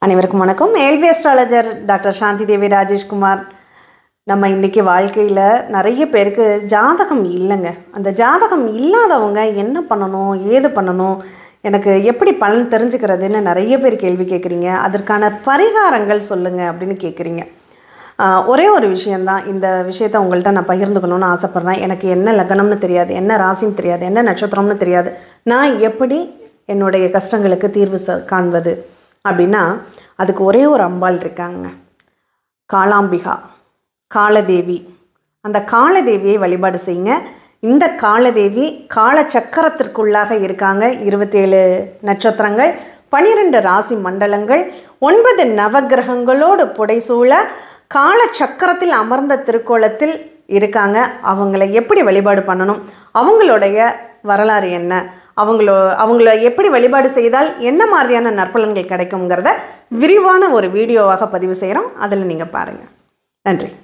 அனைவருக்கும் வணக்கம் ஏல்வி அஸ்ட்ராலஜர் டாக்டர் சாந்தி தேவி ராஜேஷ்குமார் நம்ம இன்றைக்கி வாழ்க்கையில் நிறைய பேருக்கு ஜாதகம் இல்லைங்க அந்த ஜாதகம் இல்லாதவங்க என்ன பண்ணணும் ஏது பண்ணணும் எனக்கு எப்படி பலன் தெரிஞ்சுக்கிறதுன்னு நிறைய பேர் கேள்வி கேட்குறீங்க அதற்கான பரிகாரங்கள் சொல்லுங்கள் அப்படின்னு கேட்குறீங்க ஆஹ், ஒரே ஒரு விஷயந்தான் இந்த விஷயத்த உங்கள்கிட்ட நான் பகிர்ந்துக்கணும்னு ஆசைப்பட்றேன் எனக்கு என்ன லக்னம்னு தெரியாது என்ன ராசின்னு தெரியாது என்ன நட்சத்திரம்னு தெரியாது நான் எப்படி என்னுடைய கஷ்டங்களுக்கு தீர்வு ச காண்பது அப்படின்னா அதுக்கு ஒரே ஒரு அம்பாள் இருக்காங்க காளாம்பிகா காலதேவி அந்த காலதேவியை வழிபாடு செய்யுங்க இந்த காலதேவி கால சக்கரத்திற்குள்ளாக இருக்காங்க இருபத்தேழு நட்சத்திரங்கள் பனிரெண்டு ராசி மண்டலங்கள் ஒன்பது நவக்கிரகங்களோடு புடைசூழ கால சக்கரத்தில் அமர்ந்த திருக்கோலத்தில் இருக்காங்க அவங்கள எப்படி வழிபாடு பண்ணணும் அவங்களுடைய வரலாறு என்ன அவங்களோ அவங்கள எப்படி வழிபாடு செய்தால் என்ன மாதிரியான நற்பலன்கள் கிடைக்குங்கிறத விரிவான ஒரு வீடியோவாக பதிவு செய்கிறோம் அதில் நீங்கள் பாருங்கள் நன்றி